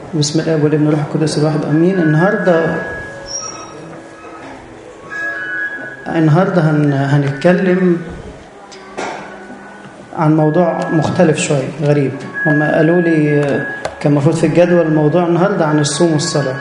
بسم الله والابن والروح القدس الواحد امين النهارده النهارده هن... هنتكلم عن موضوع مختلف شويه غريب هم قالوا لي كان المفروض في الجدول الموضوع النهارده عن الصوم والصلاه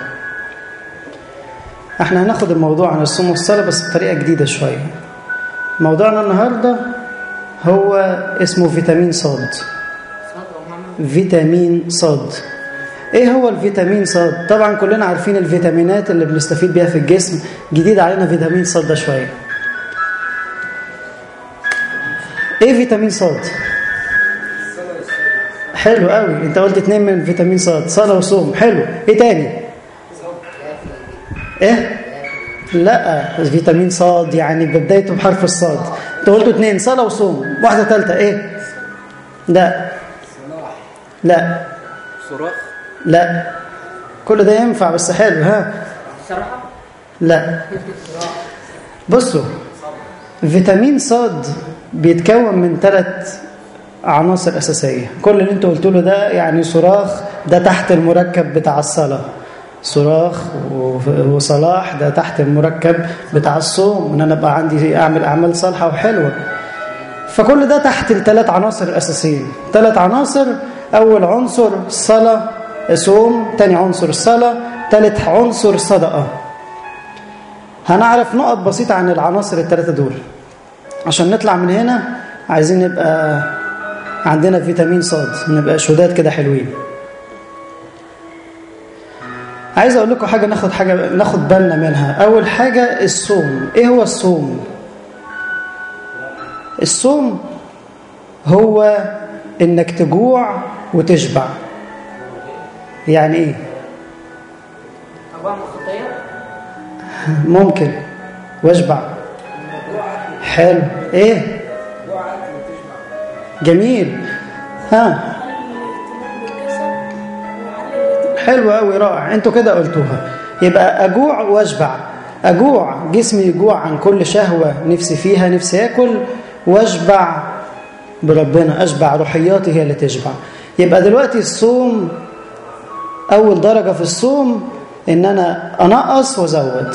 احنا هناخد الموضوع عن الصوم والصلاه بس بطريقه جديده شويه موضوعنا النهارده هو اسمه فيتامين صاد فيتامين صاد ايه هو الفيتامين صاد طبعا كلنا عارفين الفيتامينات اللي بنستفيد بيها في الجسم جديد علينا فيتامين صاد ده شويه ايه فيتامين صاد حلو قوي انت قلت اتنين من فيتامين صاد صلاه وصوم حلو ايه تاني ايه لا فيتامين صاد يعني بدايته بحرف الصاد انت قلت اتنين صلاه وصوم واحده ثالثه ايه لا لا صراخ لا كل ده ينفع بس حلو ها لا بصوا فيتامين صاد بيتكون من ثلاث عناصر أساسية كل اللي انت قلت له ده يعني صراخ ده تحت المركب بتاع الصلاة صراخ وصلاح ده تحت المركب بتاع الصوم ان انا ابقى عندي اعمل اعمال صالحه وحلوه فكل ده تحت الثلاث عناصر الاساسيين ثلاث عناصر اول عنصر صلاه صوم تاني عنصر الصلاه ثالث عنصر صدقه هنعرف نقط بسيطه عن العناصر الثلاثه دول عشان نطلع من هنا عايزين نبقى عندنا فيتامين صاد نبقى شداد كده حلوين عايز اقول لكم حاجه ناخد حاجه ناخد بالنا منها اول حاجه الصوم ايه هو الصوم الصوم هو انك تجوع وتشبع يعني ايه أبواب الخطية ممكن واشبع حلو ايه جميل ها حلو قوي رائع انتوا كده قلتوها يبقى اجوع واشبع اجوع جسمي يجوع عن كل شهوه نفسي فيها نفسي اكل واشبع بربنا اشبع روحياتي هي اللي تشبع يبقى دلوقتي الصوم اول درجه في الصوم ان انا انقص وازود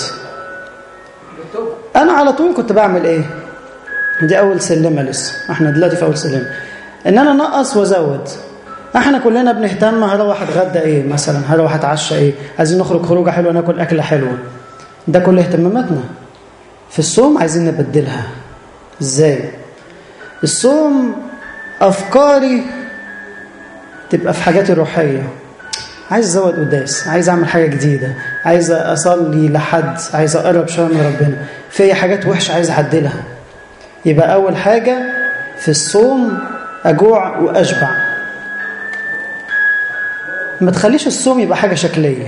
انا على طول كنت بعمل ايه دي اول سلمه لسه احنا دلوقتي في اول سلمه ان انا انقص وازود احنا كلنا بنهتم هروح اتغدى ايه مثلا هروح اتعشى ايه عايزين نخرج خروجه حلوه ناكل اكله حلوه ده كل اهتماماتنا في الصوم عايزين نبدلها ازاي الصوم افكاري تبقى في حاجاتي الروحيه عايز ازود قداس عايز اعمل حاجه جديده عايز اصلي لحد عايز اقرب شويه من ربنا في حاجات وحشه عايز اعدلها يبقى اول حاجه في الصوم اجوع واشبع ما تخليش الصوم يبقى حاجه شكليه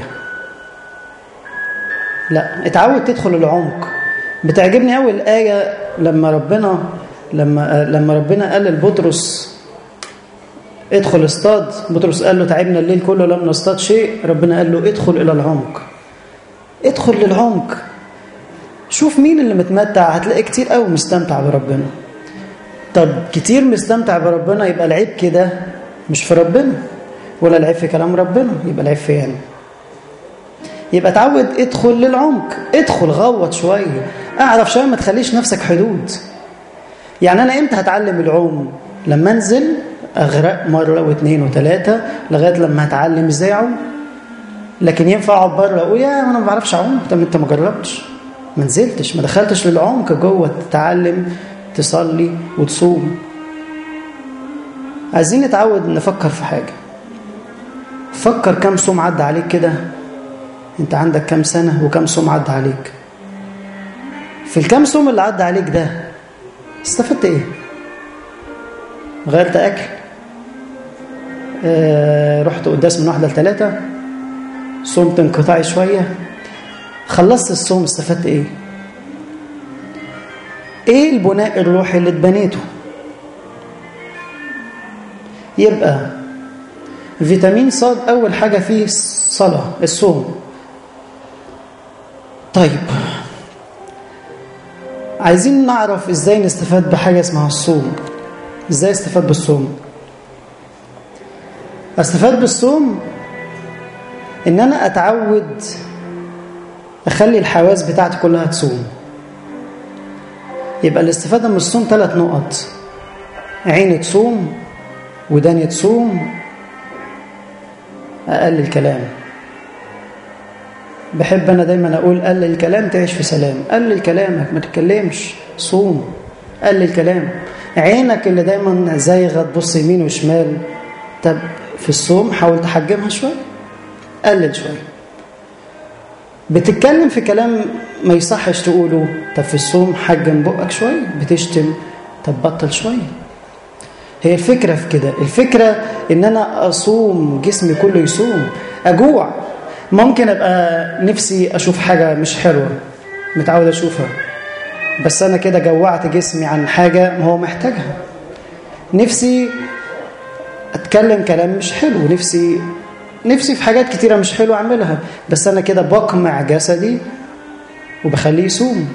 لا اتعود تدخل العمق بتعجبني قوي الايه لما ربنا لما لما ربنا قال لبطرس ادخل اصطاد بطرس قال له تعبنا الليل كله لم نصطاد شيء ربنا قال له ادخل الى العمق ادخل للعمق شوف مين اللي متمتع هتلاقي كتير قوي مستمتع بربنا طب كتير مستمتع بربنا يبقى العيب كده مش في ربنا ولا العيب في كلام ربنا يبقى العيب في يعني يبقى اتعود ادخل للعمق ادخل غوط شويه اعرف شويه ما تخليش نفسك حدود يعني انا امتى هتعلم العوم لما انزل اغرق مره واثنين وثلاثه لغايه لما هتعلم ازاي اعوم لكن ينفع اقعد بره اقول يا انا ما بعرفش اعوم طب انت ما جربتش ما نزلتش ما دخلتش للعمق جوه تتعلم تصلي وتصوم عايزين نتعود نفكر في حاجه فكر كم صوم عدى عليك كده انت عندك كم سنه وكم صوم عدى عليك في الكم صوم اللي عدى عليك ده استفدت ايه غيرت اكل آه رحت قداس من واحده لثلاثه صمت انقطاعي شويه خلصت الصوم استفدت ايه ايه البناء الروحي اللي اتبنيته يبقى فيتامين صاد اول حاجه فيه الصلاه الصوم طيب عايزين نعرف ازاي نستفاد بحاجه اسمها الصوم ازاي استفاد بالصوم استفاد بالصوم ان انا اتعود اخلي الحواس بتاعتي كلها تصوم يبقى الاستفادة من الصوم ثلاث نقط عيني تصوم وداني تصوم أقل الكلام بحب أنا دايما أقول قلل الكلام تعيش في سلام قلل كلامك ما تتكلمش صوم قلل كلام عينك اللي دايما زايغة تبص يمين وشمال طب في الصوم حاول تحجمها شوية قلل شوية بتتكلم في كلام ما يصحش تقوله طب في الصوم حجم بقك شوية بتشتم طب بطل شوية هي الفكرة في كده الفكرة ان انا اصوم جسمي كله يصوم اجوع ممكن ابقى نفسي اشوف حاجة مش حلوة متعود اشوفها بس انا كده جوعت جسمي عن حاجة ما هو محتاجها نفسي اتكلم كلام مش حلو نفسي نفسي في حاجات كتيرة مش حلوة اعملها بس انا كده بقمع جسدي وبخليه يصوم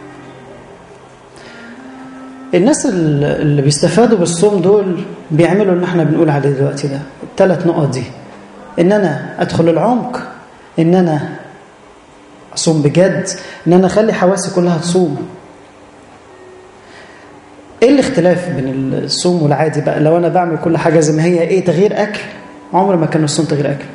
الناس اللي بيستفادوا بالصوم دول بيعملوا اللي احنا بنقول عليه دلوقتي ده الثلاث نقط دي ان انا ادخل العمق ان انا اصوم بجد ان انا اخلي حواسي كلها تصوم ايه الاختلاف بين الصوم والعادي بقى لو انا بعمل كل حاجه زي ما هي ايه تغيير اكل عمر ما كان الصوم تغيير اكل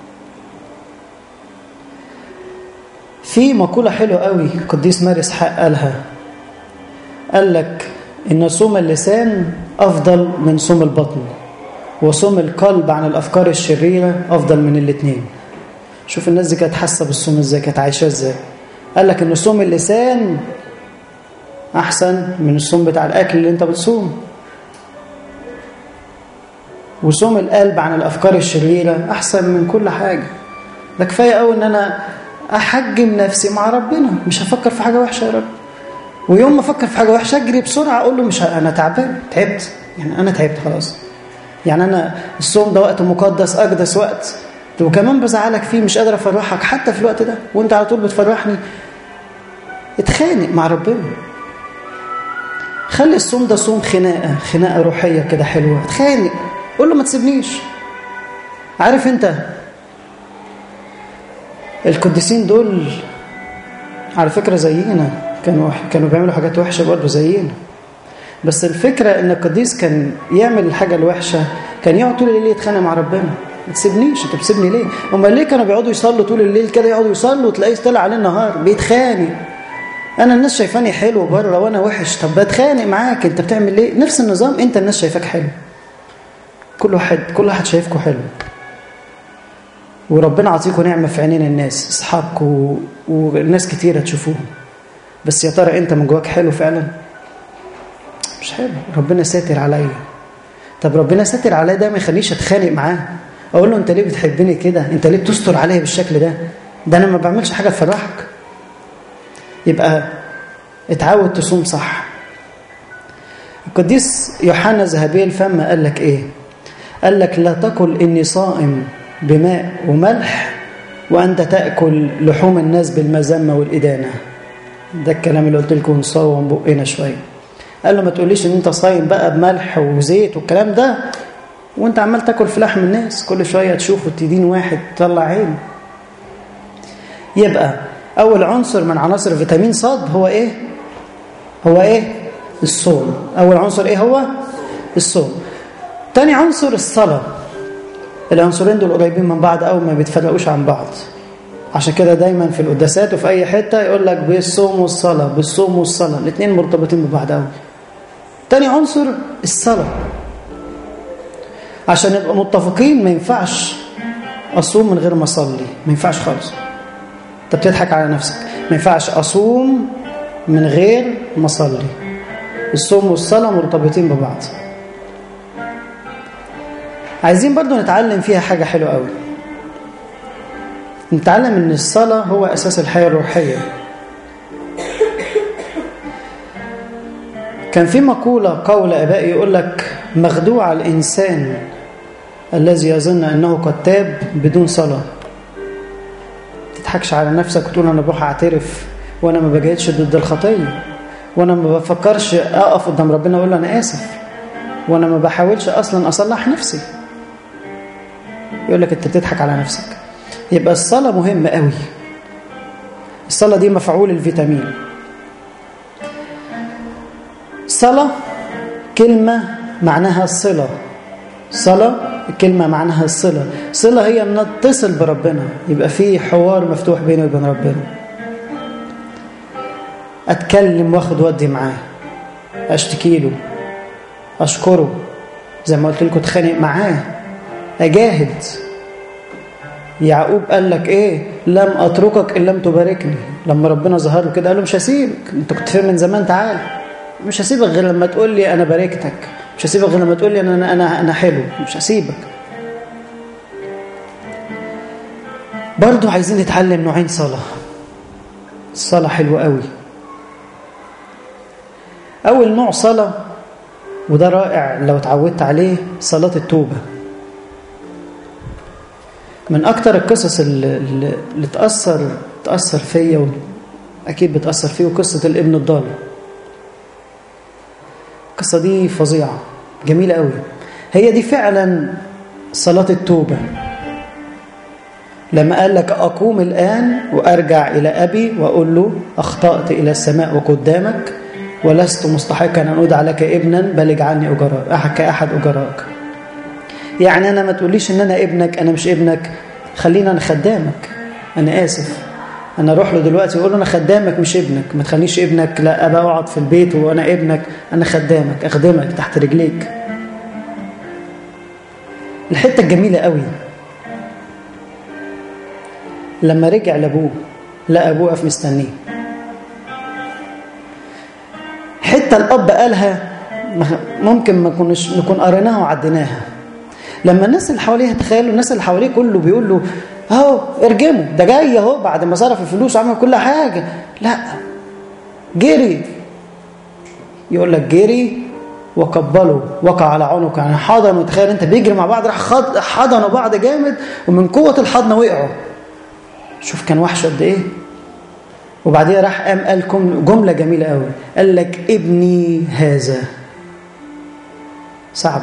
في مقوله حلوه قوي القديس ماري اسحاق قالها قال لك ان صوم اللسان افضل من صوم البطن وصوم القلب عن الافكار الشريره افضل من الاثنين شوف الناس دي كانت حاسه بالصوم ازاي كانت عايشه ازاي قال لك ان صوم اللسان احسن من الصوم بتاع الاكل اللي انت بتصوم وصوم القلب عن الافكار الشريره احسن من كل حاجه ده كفايه قوي ان انا احجم نفسي مع ربنا مش هفكر في حاجه وحشه يا رب ويوم ما افكر في حاجه وحشه اجري بسرعه اقول له مش ه... انا تعبان تعبت يعني انا تعبت خلاص يعني انا الصوم ده وقت مقدس اقدس وقت وكمان بزعلك فيه مش قادر افرحك حتى في الوقت ده وانت على طول بتفرحني اتخانق مع ربنا خلي الصوم ده صوم خناقه خناقه روحيه كده حلوه اتخانق قول له ما تسيبنيش عارف انت القديسين دول على فكره زينا كانوا كانوا بيعملوا حاجات وحشه برضه زينا بس الفكره ان القديس كان يعمل الحاجه الوحشه كان يقعد طول الليل يتخانق مع ربنا ما تسيبنيش انت بتسيبني ليه امال ليه كانوا بيقعدوا يصلوا طول الليل كده يقعدوا يصلوا وتلاقيه طلع عليه النهار بيتخانق انا الناس شايفاني حلو بره وانا وحش طب بتخانق معاك انت بتعمل ليه نفس النظام انت الناس شايفاك حلو كل واحد كل واحد شايفكم حلو وربنا عطيكم نعمه في عينين الناس اصحابكم وناس كتيره تشوفوهم بس يا ترى انت من جواك حلو فعلا مش حلو ربنا ساتر عليا طب ربنا ساتر عليا ده ما يخليش اتخانق معاه اقول له انت ليه بتحبني كده انت ليه بتستر عليا بالشكل ده ده انا ما بعملش حاجه تفرحك يبقى اتعود تصوم صح القديس يوحنا ذهبي الفم قال لك ايه قال لك لا تقل اني صائم بماء وملح وانت تاكل لحوم الناس بالمذمه والادانه ده الكلام اللي قلت لكم نصوم بقنا شويه قال له ما تقوليش ان انت صايم بقى بملح وزيت والكلام ده وانت عمال تاكل في لحم الناس كل شويه تشوفه تدين واحد تطلع عين يبقى اول عنصر من عناصر فيتامين صاد هو ايه هو ايه الصوم اول عنصر ايه هو الصوم تاني عنصر الصلاه العنصرين دول قريبين من بعض قوي ما بيتفرقوش عن بعض عشان كده دايما في القداسات وفي اي حته يقول لك بالصوم والصلاه بالصوم والصلاه الاثنين مرتبطين ببعض قوي تاني عنصر الصلاه عشان نبقى متفقين ما ينفعش اصوم من غير ما اصلي ما ينفعش خالص انت بتضحك على نفسك ما ينفعش اصوم من غير ما اصلي الصوم والصلاه مرتبطين ببعض عايزين برضو نتعلم فيها حاجه حلوه قوي نتعلم ان الصلاه هو اساس الحياه الروحيه كان في مقوله قول ابائي يقول لك مخدوع الانسان الذي يظن انه قد تاب بدون صلاه تضحكش على نفسك وتقول انا بروح اعترف وانا ما بجاهدش ضد الخطيه وانا ما بفكرش اقف قدام ربنا اقول له انا اسف وانا ما بحاولش اصلا اصلح نفسي يقول لك انت بتضحك على نفسك يبقى الصلاة مهمة قوي الصلاة دي مفعول الفيتامين صلاة كلمة معناها الصلة صلاة كلمة معناها الصلة صلة هي أن نتصل بربنا يبقى في حوار مفتوح بيني وبين ربنا أتكلم واخد ودي معاه أشتكي له أشكره زي ما قلت لكم اتخانق معاه أجاهد يعقوب قال لك ايه لم اتركك ان لم تباركني لما ربنا ظهر له كده قال له مش هسيبك انت كنت فين من زمان تعال مش هسيبك غير لما تقول لي انا باركتك مش هسيبك غير لما تقول لي انا انا انا حلو مش هسيبك برضو عايزين نتعلم نوعين صلاه الصلاه حلوه قوي اول نوع صلاه وده رائع لو اتعودت عليه صلاه التوبه من أكتر القصص اللي, اللي تأثر تأثر فيا أكيد بتأثر فيه قصة الابن الضال القصة دي فظيعة جميلة قوي هي دي فعلا صلاة التوبة لما قال لك أقوم الآن وأرجع إلى أبي وأقول له أخطأت إلى السماء وقدامك ولست مستحقا أن أدعى لك ابنا بل اجعلني أجراء كأحد أجرائك يعني أنا ما تقوليش إن أنا ابنك أنا مش ابنك خلينا أنا خدامك أنا آسف أنا أروح له دلوقتي وأقول له أنا خدامك مش ابنك ما تخليش ابنك لا أبقى أقعد في البيت وأنا ابنك أنا خدامك أخدمك تحت رجليك الحتة الجميلة قوي لما رجع لأبوه لقى أبوه واقف مستنيه حتة الأب قالها ممكن ما كناش نكون قريناها وعديناها لما الناس اللي حواليه تخيلوا الناس اللي حواليه كله بيقول له اهو ارجمه ده جاي اهو بعد ما صرف الفلوس وعمل كل حاجه لا جري يقول لك جري وقبله وقع على عنقه يعني حضنوا تخيل انت بيجري مع بعض راح حضنوا بعض جامد ومن قوه الحضنه وقعوا شوف كان وحش قد ايه وبعديها راح قام قال جمله جميله قوي قال لك ابني هذا صعبه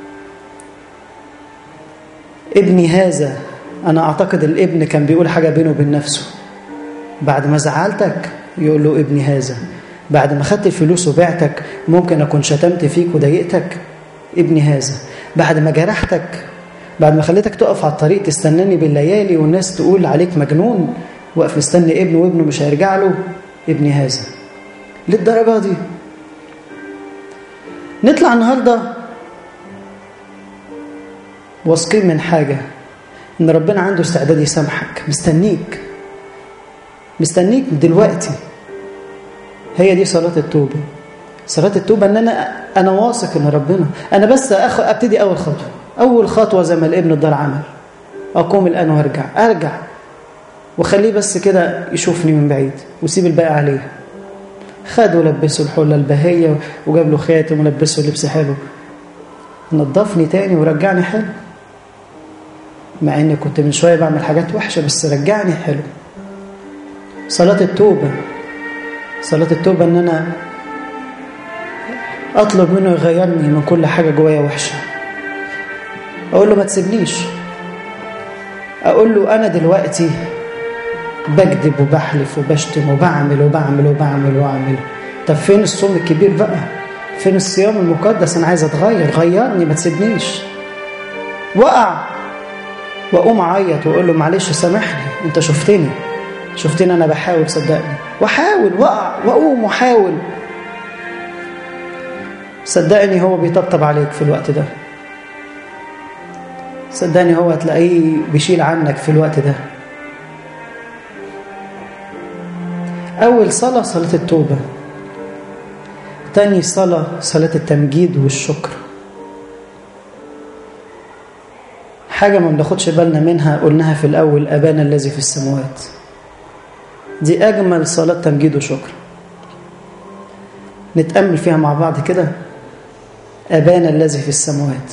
ابني هذا أنا أعتقد الابن كان بيقول حاجة بينه وبين نفسه بعد ما زعلتك يقول له ابني هذا بعد ما خدت الفلوس وبعتك ممكن أكون شتمت فيك وضايقتك ابني هذا بعد ما جرحتك بعد ما خليتك تقف على الطريق تستناني بالليالي والناس تقول عليك مجنون واقف مستني ابنه وابنه مش هيرجع له ابني هذا للدرجة دي نطلع النهارده واثقين من حاجة إن ربنا عنده استعداد يسامحك مستنيك مستنيك دلوقتي هي دي صلاة التوبة صلاة التوبة إن أنا أنا واثق إن ربنا أنا بس أخ أبتدي أول خطوة أول خطوة زي ما الابن الدار عمل أقوم الآن وأرجع أرجع وخليه بس كده يشوفني من بعيد وسيب الباقي عليه خد ولبسه الحلة البهية وجاب له خاتم ولبسه لبس حلو نظفني تاني ورجعني حلو مع اني كنت من شويه بعمل حاجات وحشه بس رجعني حلو صلاه التوبه صلاه التوبه ان انا اطلب منه يغيرني من كل حاجه جوايا وحشه اقول له ما تسيبنيش اقول له انا دلوقتي بكذب وبحلف وبشتم وبعمل وبعمل وبعمل وبعمل طب فين الصوم الكبير بقى فين الصيام المقدس انا عايز اتغير غيرني ما تسيبنيش وقع واقوم اعيط واقول له معلش سامحني انت شفتني شفتني انا بحاول صدقني واحاول واقع واقوم واحاول صدقني هو بيطبطب عليك في الوقت ده صدقني هو هتلاقيه بيشيل عنك في الوقت ده أول صلاة صلاة التوبة تاني صلاة صلاة التمجيد والشكر حاجة ما بناخدش بالنا منها قلناها في الأول أبانا الذي في السماوات دي أجمل صلاة تمجيد وشكر نتأمل فيها مع بعض كده أبانا الذي في السماوات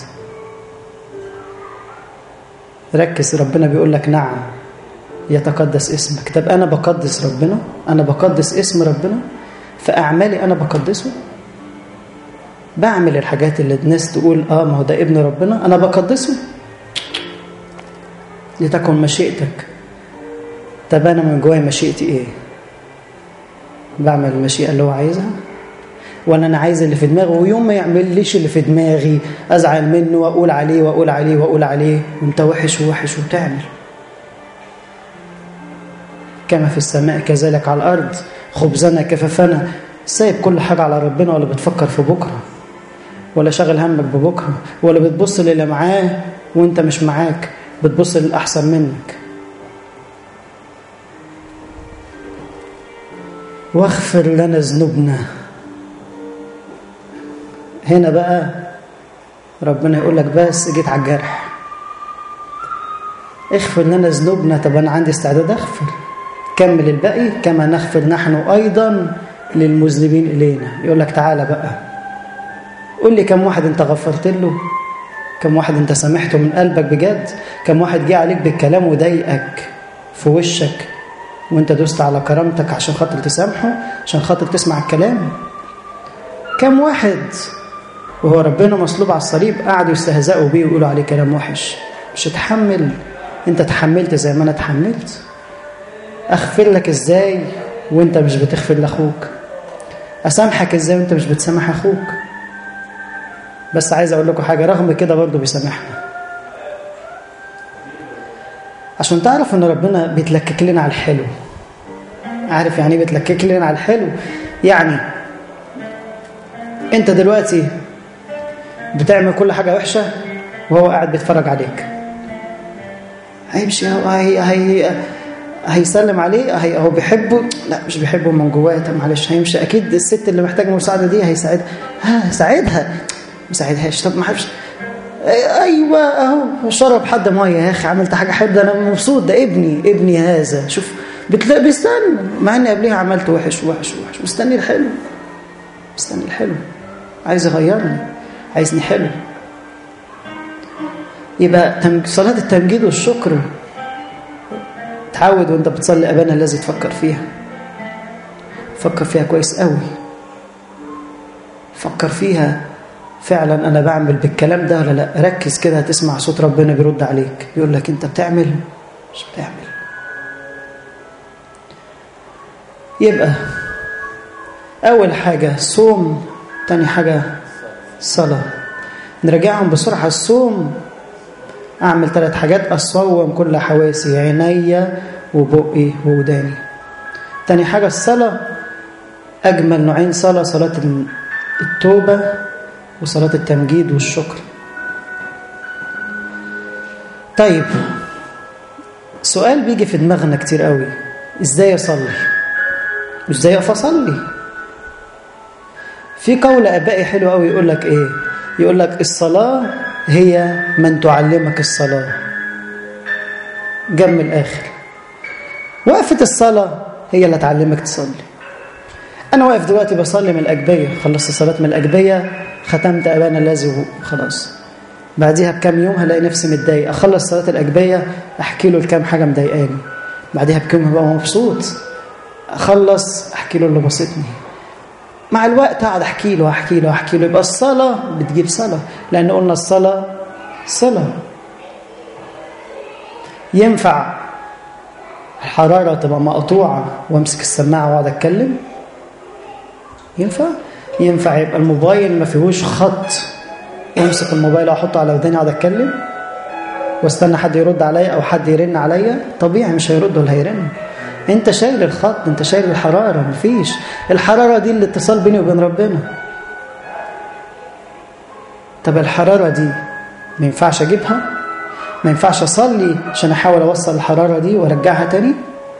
ركز ربنا بيقول لك نعم يتقدس اسمك طب أنا بقدس ربنا أنا بقدس اسم ربنا فأعمالي أنا بقدسه بعمل الحاجات اللي الناس تقول آه ما هو ده ابن ربنا أنا بقدسه لتكن مشيئتك طب انا من جوايا مشيئتي ايه بعمل المشيئه اللي هو عايزها ولا انا عايز اللي في دماغي ويوم ما يعمليش اللي في دماغي ازعل منه واقول عليه واقول عليه واقول عليه وانت وحش ووحش وتعمل كما في السماء كذلك على الارض خبزنا كفافنا سايب كل حاجه على ربنا ولا بتفكر في بكره ولا شاغل همك ببكره ولا بتبص للي معاه وانت مش معاك بتبص للاحسن منك واغفر لنا ذنوبنا هنا بقى ربنا يقول لك بس جيت على الجرح اغفر لنا ذنوبنا طب انا عندي استعداد اغفر كمل الباقي كما نغفر نحن ايضا للمذنبين الينا يقول لك تعالى بقى قول لي كم واحد انت غفرت له كم واحد انت سامحته من قلبك بجد كم واحد جه عليك بالكلام وضايقك في وشك وانت دوست على كرامتك عشان خاطر تسامحه عشان خاطر تسمع الكلام كم واحد وهو ربنا مصلوب على الصليب قعدوا يستهزئوا بيه ويقولوا عليه كلام وحش مش هتحمل انت تحملت زي ما انا اتحملت اغفر لك ازاي وانت مش بتغفر لاخوك اسامحك ازاي وانت مش بتسامح اخوك بس عايز اقول لكم حاجه رغم كده برضه بيسامحنا عشان تعرف ان ربنا بيتلكك لنا على الحلو عارف يعني ايه بيتلكك لنا على الحلو يعني انت دلوقتي بتعمل كل حاجه وحشه وهو قاعد بيتفرج عليك هيمشي هو هي هي هيسلم عليه هي هو بيحبه لا مش بيحبه من جواه طب معلش هيمشي اكيد الست اللي محتاجه مساعده دي هيساعدها ها ساعدها ما ساعدهاش طب ما حبش ايوه اهو شرب حد ميه يا اخي عملت حاجه حلوه ده انا مبسوط ده ابني ابني هذا شوف بتلاقي بيستنى مع اني قبليها عملت وحش وحش وحش مستني الحلو مستني الحلو عايز يغيرني عايزني حلو يبقى صلاة التمجيد والشكر تعود وانت بتصلي أبانا الذي تفكر فيها فكر فيها كويس قوي فكر فيها فعلا أنا بعمل بالكلام ده ولا لا ركز كده هتسمع صوت ربنا بيرد عليك يقول لك أنت بتعمل مش بتعمل يبقى أول حاجة صوم تاني حاجة صلاة نراجعهم بسرعة الصوم أعمل ثلاث حاجات أصوم كل حواسي عيني وبقي ووداني تاني حاجة الصلاة أجمل نوعين صلاة صلاة التوبة وصلاة التمجيد والشكر طيب سؤال بيجي في دماغنا كتير قوي ازاي اصلي ازاي اقف اصلي في قول ابائي حلو قوي يقول لك ايه يقول لك الصلاه هي من تعلمك الصلاه جنب الاخر وقفه الصلاه هي اللي تعلمك تصلي انا واقف دلوقتي بصلي من الاجبيه خلصت صلاه من الاجبيه ختمت ابانا الذي خلاص بعديها بكام يوم هلاقي نفسي متضايق اخلص صلاه الاجبيه احكي له الكام حاجه مضايقاني بعديها بكام يوم هبقى مبسوط اخلص احكي له اللي بسطني مع الوقت اقعد احكي له احكي له احكي له يبقى الصلاه بتجيب صلاه لان قلنا الصلاه صله ينفع الحراره تبقى مقطوعه وامسك السماعه واقعد اتكلم ينفع ينفع يبقى الموبايل ما فيهوش خط وامسك الموبايل واحطه على وداني اقعد اتكلم واستنى حد يرد عليا او حد يرن عليا طبيعي مش هيرد ولا هيرن انت شايل الخط انت شايل الحراره مفيش الحراره دي الاتصال بيني وبين ربنا طب الحراره دي ما ينفعش اجيبها ما ينفعش اصلي عشان احاول اوصل الحراره دي وارجعها تاني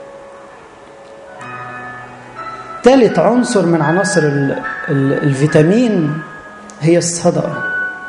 ثالث عنصر من عناصر ال ال الفيتامين هي الصدقه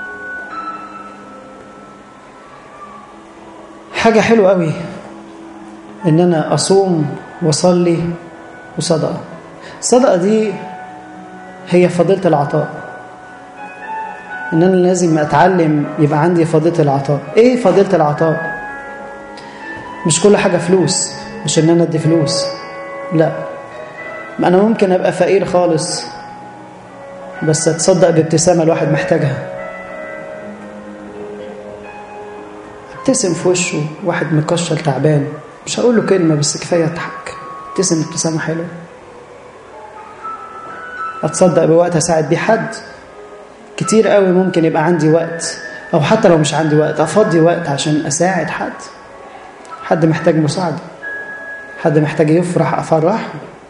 حاجه حلوه قوي ان انا اصوم واصلي وصدقه الصدقه دي هي فضيله العطاء ان انا لازم اتعلم يبقى عندي فضيله العطاء ايه فضيله العطاء مش كل حاجه فلوس مش ان انا ادي فلوس لا ما انا ممكن ابقى فقير خالص بس اتصدق بابتسامه الواحد محتاجها ابتسم في وشه واحد مكشر تعبان مش هقول له كلمة بس كفاية اضحك ابتسم ابتسامة حلوة اتصدق بوقت اساعد بيه حد كتير قوي ممكن يبقى عندي وقت او حتى لو مش عندي وقت افضي وقت عشان اساعد حد حد محتاج مساعدة حد محتاج يفرح افرحه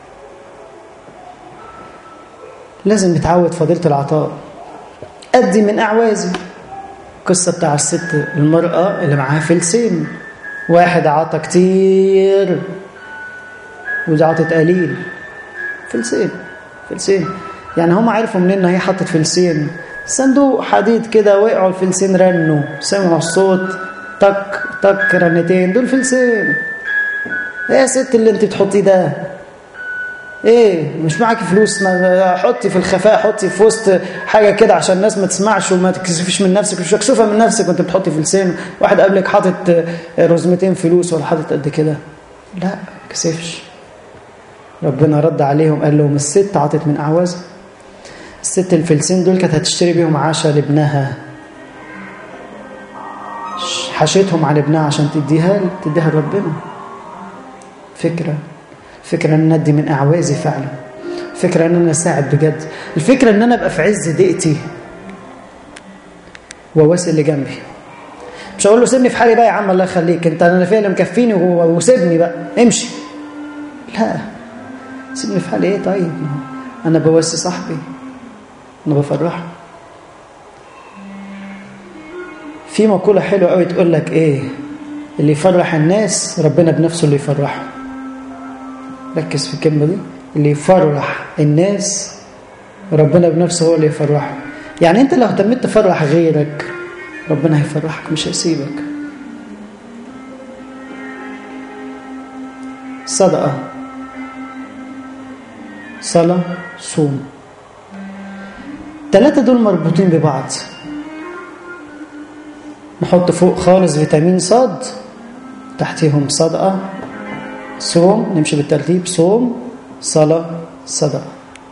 لازم نتعود فضيلة العطاء أدي من أعوازي قصة بتاع الست المرأة اللي معاها فلسين واحد عطى كتير ودي عطت قليل فلسين فلسين يعني هم عرفوا منين ان هي حطت فلسين صندوق حديد كده وقعوا الفلسين رنوا سمعوا الصوت تك تك رنتين دول فلسين ايه يا ست اللي انت بتحطيه ده ايه مش معاكي فلوس ما حطي في الخفاء حطي في وسط حاجه كده عشان الناس ما تسمعش وما تكسفيش من نفسك مش مكسوفه من نفسك وانت بتحطي في لسان واحد قبلك حاطط رزمتين فلوس ولا حاطط قد كده لا ما كسفش ربنا رد عليهم قال لهم الست عطت من اعوازها الست الفلسين دول كانت هتشتري بيهم عشاء لابنها حشيتهم على ابنها عشان تديها تديها لربنا فكره فكرة ان ندي من اعوازي فعلا فكرة ان انا اساعد بجد الفكرة ان انا ابقى في عز ضيقتي وواسل اللي جنبي مش هقول له سيبني في حالي بقى يا عم الله يخليك انت انا فيا اللي مكفيني وسيبني بقى امشي لا سيبني في حالي ايه طيب انا بواسي صاحبي انا بفرحه في مقولة حلوة قوي تقول لك ايه اللي يفرح الناس ربنا بنفسه اللي يفرحه ركز في الكلمة دي اللي يفرح الناس ربنا بنفسه هو اللي يفرحه يعني انت لو اهتميت تفرح غيرك ربنا هيفرحك مش هيسيبك صدقة صلاة صوم الثلاثة دول مربوطين ببعض نحط فوق خالص فيتامين صاد تحتيهم صدقة صوم نمشي بالترتيب صوم صلاة صدقة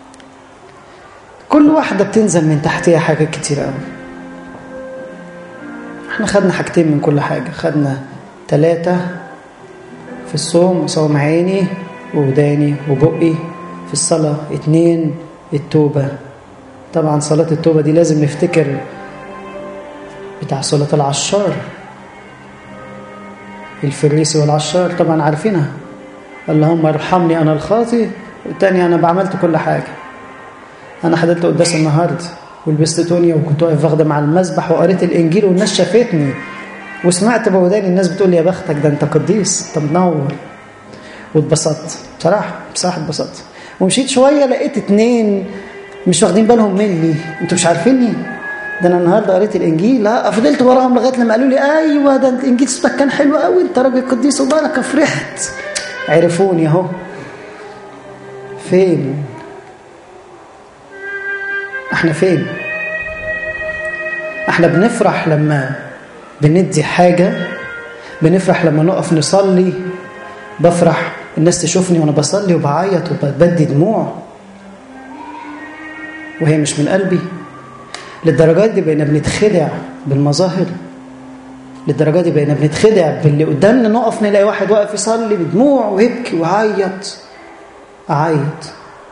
كل واحدة بتنزل من تحتها حاجات كتير قوي احنا خدنا حاجتين من كل حاجة خدنا ثلاثة في الصوم صوم عيني ووداني وبقي في الصلاة اتنين التوبة طبعا صلاة التوبة دي لازم نفتكر بتاع صلاة العشار الفريسي والعشار طبعا عارفينها اللهم ارحمني أنا الخاطي والتاني أنا بعملت كل حاجة أنا حضرت قداس النهاردة ولبست تونيا وكنت واقف واخدة مع المسبح وقريت الإنجيل والناس شافتني وسمعت بوداني الناس بتقول لي يا بختك ده أنت قديس أنت منور واتبسطت بصراحة بصراحة اتبسطت ومشيت شوية لقيت اتنين مش واخدين بالهم مني انتوا مش عارفيني ده انا النهارده قريت الانجيل لا فضلت وراهم لغايه لما قالوا لي ايوه ده الانجيل صوتك كان حلو قوي انت راجل قديس وبركه فرحت عرفوني اهو فين احنا فين احنا بنفرح لما بندي حاجه بنفرح لما نقف نصلي بفرح الناس تشوفني وانا بصلي وبعيط وبدي دموع وهي مش من قلبي للدرجات دي بقينا بنتخدع بالمظاهر للدرجات دي بقينا بنتخدع باللي قدامنا نقف نلاقي واحد واقف يصلي بدموع ويبكي ويعيط اعيط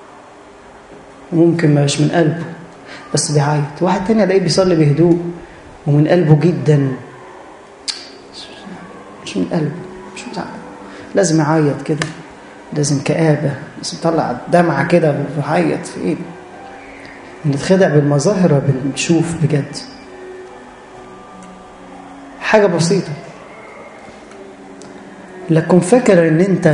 ممكن ما مش من قلبه بس بيعيط واحد تاني الاقيه بيصلي بهدوء ومن قلبه جدا مش من قلبه مش مزعل لازم يعيط كده لازم كآبة لازم يطلع دمعة كده ويعيط في ايه بنتخدع بالمظاهر بنشوف بجد حاجة بسيطة لكن فاكر ان انت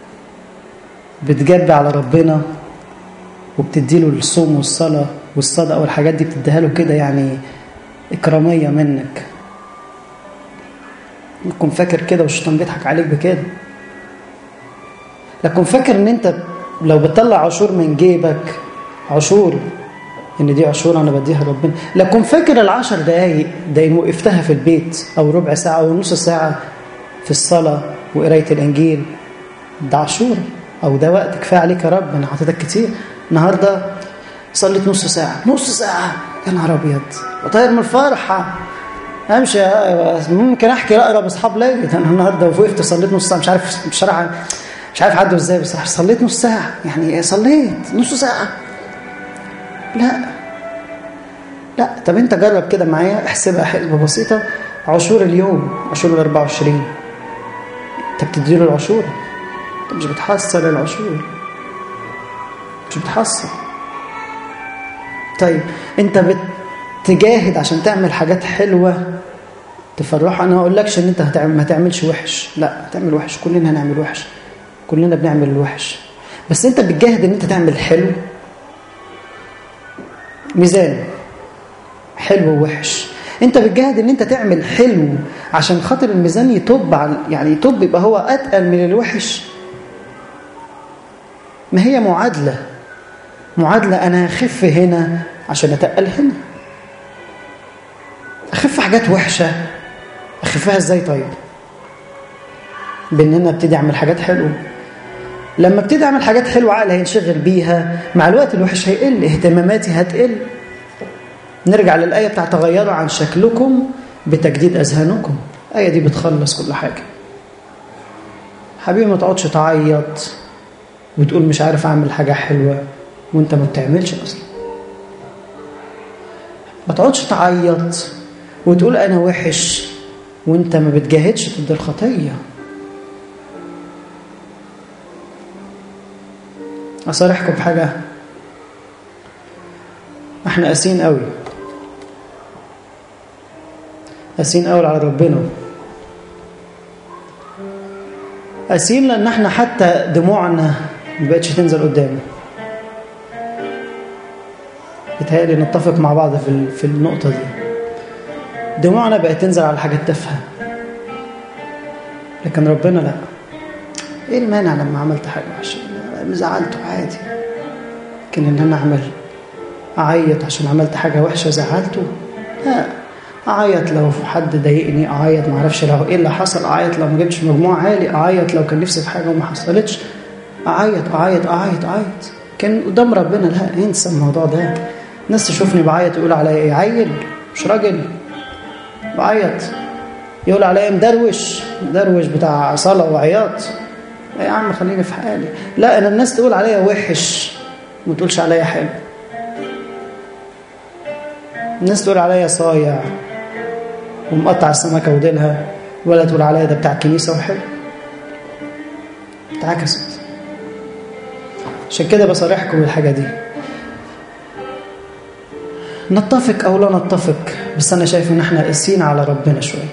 بتجب على ربنا وبتديله الصوم والصلاة والصدقة والحاجات دي بتديها له كده يعني إكرامية منك لكن فاكر كده والشيطان بيضحك عليك بكده لكن فاكر ان انت لو بتطلع عشور من جيبك عشور ان دي عشور انا بديها ربنا لكن فاكر العشر دقايق ده وقفتها في البيت او ربع ساعه او نص ساعه في الصلاه وقرايه الانجيل ده عشور او ده وقت كفايه عليك يا رب انا حاططك كتير النهارده صليت نص ساعه نص ساعه يا نهار ابيض وطاير من الفرحه امشي آه، ممكن احكي اقرا باصحاب ليلة انا النهارده وقفت صليت نص ساعه مش عارف بصراحه مش عارف عدوا ازاي بصراحه صليت نص ساعه يعني صليت نص ساعه لا لا طب انت جرب كده معايا احسبها حسبه بسيطه عشور اليوم عشور ال 24 انت بتديله العشور انت مش بتحصل العشور مش بتحصل طيب انت بتجاهد عشان تعمل حاجات حلوه تفرحه انا ما اقولكش ان انت هتعمل ما تعملش وحش لا هتعمل وحش كلنا هنعمل وحش كلنا بنعمل الوحش بس انت بتجاهد ان انت تعمل حلو ميزان حلو ووحش انت بتجاهد ان انت تعمل حلو عشان خاطر الميزان يطب على يعني يطب يبقى هو اتقل من الوحش ما هي معادله معادله انا هخف هنا عشان اتقل هنا اخف حاجات وحشه اخفها ازاي طيب بان انا ابتدي اعمل حاجات حلوه لما ابتدي اعمل حاجات حلوه عقلي هينشغل بيها مع الوقت الوحش هيقل اهتماماتي هتقل نرجع للايه بتاعت تغيروا عن شكلكم بتجديد اذهانكم الايه دي بتخلص كل حاجه حبيبي ما تقعدش تعيط وتقول مش عارف اعمل حاجه حلوه وانت ما بتعملش اصلا ما تقعدش تعيط وتقول انا وحش وانت ما بتجاهدش ضد الخطيه اصارحكم بحاجه احنا قاسيين قوي قاسيين قوي على ربنا قاسيين لان احنا حتى دموعنا ما بقتش تنزل قدامه بيتهيألي نتفق مع بعض في في النقطة دي دموعنا بقت تنزل على حاجات تافهة لكن ربنا لا ايه المانع لما عملت حاجة وحشة زعلته عادي لكن ان انا اعمل اعيط عشان عملت حاجة وحشة زعلته لا اعيط لو حد ضايقني اعيط ما اعرفش لو ايه اللي حصل اعيط لو ما جبتش مجموع عالي اعيط لو كان نفسي في حاجة وما حصلتش اعيط اعيط اعيط اعيط كان قدام ربنا لا انسى الموضوع ده الناس تشوفني بعيط يقول عليا ايه عيل مش راجل بعيط يقول عليا مدروش مدروش بتاع صلاة وعياط يا عم خليني في حالي لا انا الناس تقول عليا وحش وما تقولش عليا حلو الناس تقول عليا صايع ومقطع السمكة وديلها ولا تقول عليا ده بتاع الكنيسة وحلو اتعكست عشان كده بصارحكم بالحاجة دي نتفق أو لا نتفق بس أنا شايف إن إحنا قاسيين على ربنا شوية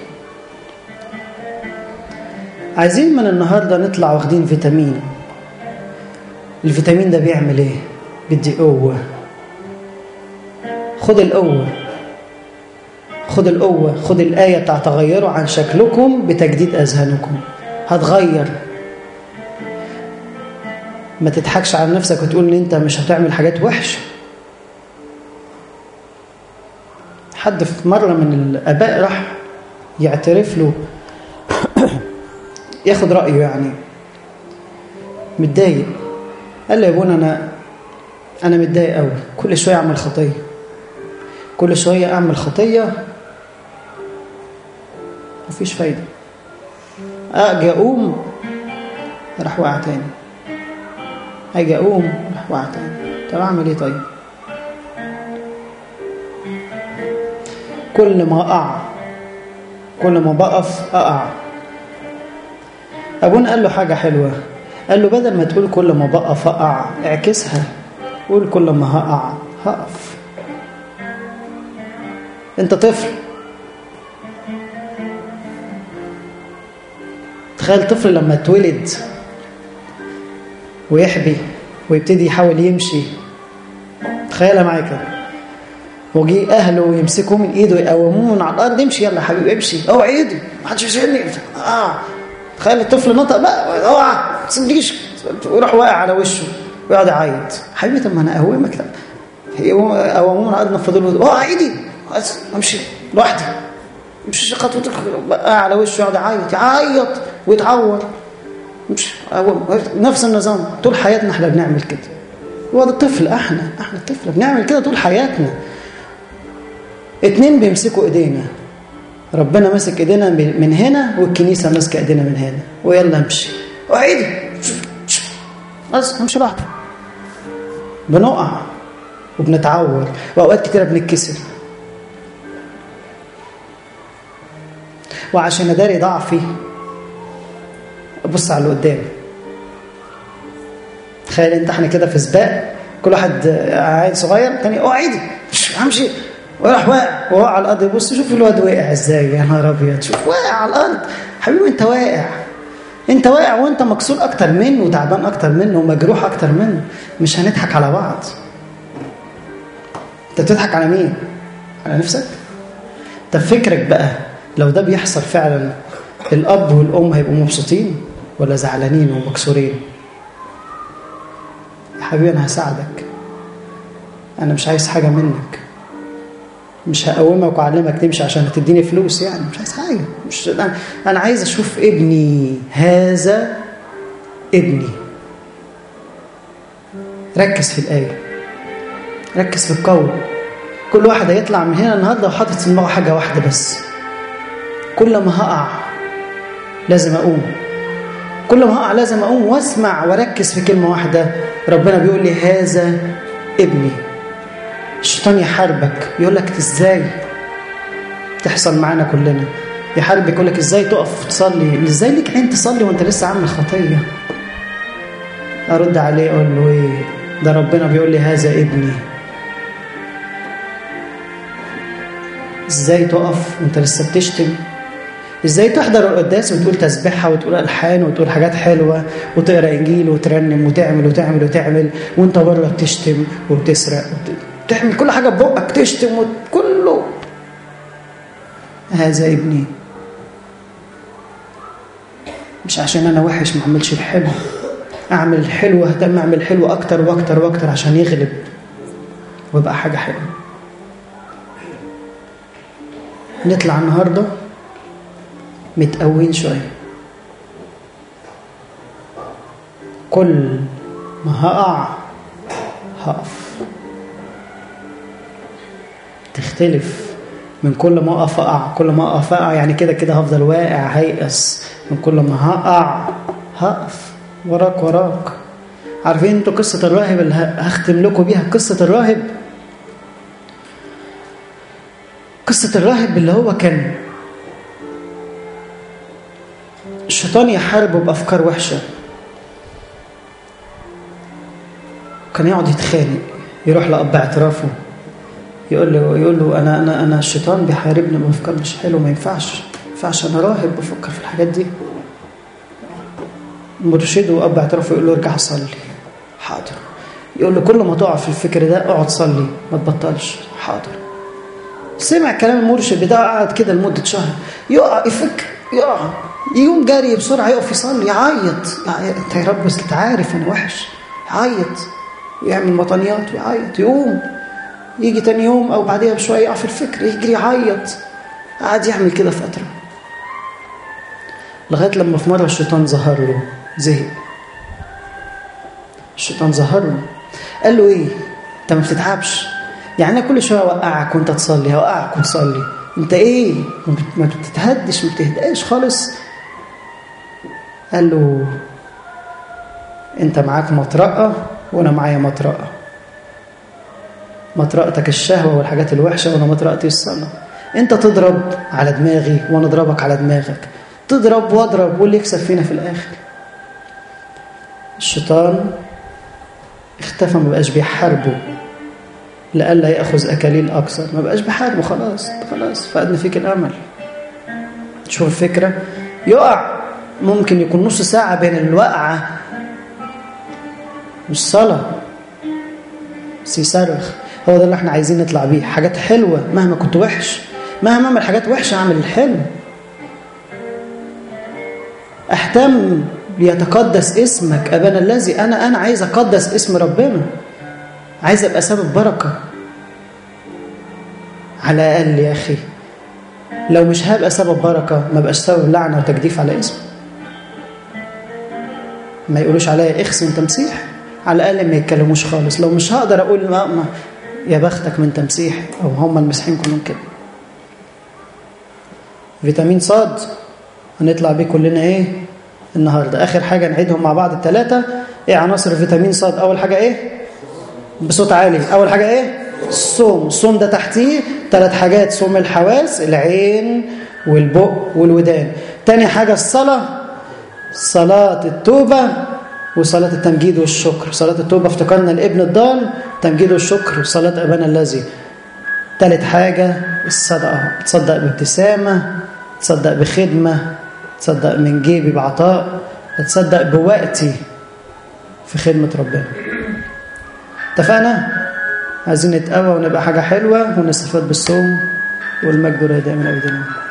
عايزين من النهاردة نطلع واخدين فيتامين الفيتامين ده بيعمل إيه؟ بيدي قوة خد القوة خد القوة خد الآية بتاع تغيروا عن شكلكم بتجديد أذهانكم هتغير ما تضحكش على نفسك وتقول ان انت مش هتعمل حاجات وحشه حد في مرة من الآباء راح يعترف له ياخد رأيه يعني متضايق قال له يا ابونا أنا أنا متضايق قوي كل شوية أعمل خطية كل شوية أعمل خطية مفيش فايدة أجي أقوم راح واقع تاني أجي أقوم راح واقع تاني طب أعمل إيه طيب؟ كل ما أقع كل ما بقف أقع أبونا قال له حاجة حلوة قال له بدل ما تقول كل ما بقف أقع اعكسها قول كل ما هقع هقف أنت طفل تخيل طفل لما اتولد ويحبي ويبتدي يحاول يمشي تخيلها معايا كده وجي اهله يمسكوه من ايده يقوموه من على الارض امشي يلا يا حبيبي امشي اوعى ايدي ما حدش يشيلني اه تخيل الطفل نطق بقى اوعى ما تسيبنيش ويروح واقع على وشه ويقعد يعيط حبيبي طب ما انا اقومك قوموه من على الارض نفضوا له اوعى ايدي امشي لوحدي مش خطوتك بقى على وشه يقعد يعيط يعيط ويتعور مش نفس النظام طول حياتنا احنا بنعمل كده هو ده الطفل احنا احنا الطفل بنعمل كده طول حياتنا اتنين بيمسكوا ايدينا ربنا ماسك ايدينا من هنا والكنيسه ماسكه ايدينا من هنا ويلا امشي وعيدي بس امشي لوحدي بنقع وبنتعور واوقات كتيره بنتكسر وعشان اداري ضعفي ابص على اللي قدامي تخيل انت احنا كده في سباق كل واحد عيل صغير تاني اقعدي همشي وراح واقع وقع على الارض يبص شوف الواد واقع ازاي يا نهار ابيض شوف واقع على الارض حبيبي انت واقع انت واقع وانت مكسور اكتر منه وتعبان اكتر منه ومجروح اكتر منه مش هنضحك على بعض انت بتضحك على مين على نفسك طب فكرك بقى لو ده بيحصل فعلا الاب والام هيبقوا مبسوطين ولا زعلانين ومكسورين يا حبيبي انا هساعدك انا مش عايز حاجه منك مش هقومك واعلمك تمشي عشان تديني فلوس يعني مش عايز حاجه مش انا عايز اشوف ابني هذا ابني ركز في الايه ركز في القول كل واحد هيطلع من هنا النهارده وحاطط في دماغه حاجه واحده بس كل ما هقع لازم اقوم كل ما هقع لازم اقوم واسمع واركز في كلمه واحده ربنا بيقول لي هذا ابني الشيطان يحاربك يقول لك ازاي تحصل معانا كلنا يحاربك يقول لك ازاي تقف تصلي ازاي ليك عين تصلي وانت لسه عامل خطيه ارد عليه اقول له ايه ده ربنا بيقول لي هذا ابني ازاي تقف وانت لسه بتشتم ازاي تحضر القداس وتقول تسبيحها وتقول الحان وتقول حاجات حلوه وتقرا انجيل وترنم وتعمل وتعمل وتعمل وانت بره بتشتم وبتسرق وتعمل كل حاجه ببقك تشتم وكله هذا ابني مش عشان انا وحش ما اعملش الحلو اعمل الحلو اهتم اعمل الحلو اكتر واكتر واكتر عشان يغلب ويبقى حاجه حلوه نطلع النهارده متقوين شويه كل ما هقع هقف تختلف من كل ما اقف اقع كل ما اقف اقع يعني كده كده هفضل واقع هيأس من كل ما هقع هقف وراك وراك عارفين انتوا قصة الراهب اللي هختم لكم بيها قصة الراهب قصة الراهب اللي هو كان الشيطان يحاربه بأفكار وحشة كان يقعد يتخانق يروح لأب اعترافه يقول له يقول له انا انا انا الشيطان بيحاربني بافكار مش حلوه ما ينفعش ما ينفعش انا راهب بفكر في الحاجات دي مرشده واب اعترافه يقول له ارجع صلي حاضر يقول له كل ما تقع في الفكر ده اقعد صلي ما تبطلش حاضر سمع كلام المرشد بتاعه قعد كده لمده شهر يقع يفك يقع يقوم جاري بسرعه يقف يصلي يعيط انت يا رب بس انت عارف انا وحش يعيط ويعمل مطنيات ويعيط يقوم يجي تاني يوم او بعديها بشويه يقع في الفكر يجري يعيط قعد يعمل كده فتره لغايه لما في مره الشيطان ظهر له زهق الشيطان ظهر له قال له ايه انت ما بتتعبش يعني انا كل شويه اوقعك وانت تصلي اوقعك وتصلي انت ايه ما بتتهدش ما بتهداش خالص قال له انت معاك مطرقه وانا معايا مطرقه مطرقتك الشهوة والحاجات الوحشة وأنا مطرقتي الصلاة أنت تضرب على دماغي وأنا أضربك على دماغك تضرب واضرب واللي يكسب فينا في الآخر الشيطان اختفى ما بقاش بيحاربه لئلا يأخذ أكاليل أكثر ما بقاش بيحاربه خلاص خلاص فقدنا فيك الأمل شوف الفكرة يقع ممكن يكون نص ساعة بين الوقعة والصلاة سيصرخ هو ده اللي احنا عايزين نطلع بيه حاجات حلوة مهما كنت وحش مهما اعمل حاجات وحشة اعمل الحلو اهتم ليتقدس اسمك ابانا الذي انا انا عايز اقدس اسم ربنا عايز ابقى سبب بركة على الاقل يا اخي لو مش هبقى سبب بركة ما بقاش سبب لعنة وتجديف على اسمه ما يقولوش عليا اخس انت مسيح على الاقل ما يتكلموش خالص لو مش هقدر اقول ما, ما يا بختك من تمسيح او هم المسيحيين كلهم كده فيتامين صاد هنطلع بيه كلنا ايه النهارده اخر حاجه نعيدهم مع بعض الثلاثه ايه عناصر فيتامين صاد اول حاجه ايه بصوت عالي اول حاجه ايه الصوم الصوم ده تحتيه ثلاث حاجات صوم الحواس العين والبق والودان تاني حاجه الصلاه صلاه التوبه وصلاه التمجيد والشكر صلاه التوبه افتكرنا الابن الضال تمجيد والشكر وصلاه ابانا الذي تالت حاجه الصدقه تصدق بابتسامه تصدق بخدمه تصدق من جيبي بعطاء تصدق بوقتي في خدمه ربنا اتفقنا عايزين نتقوى ونبقى حاجة حلوة ونستفاد بالصوم والمجد والهداية من أبد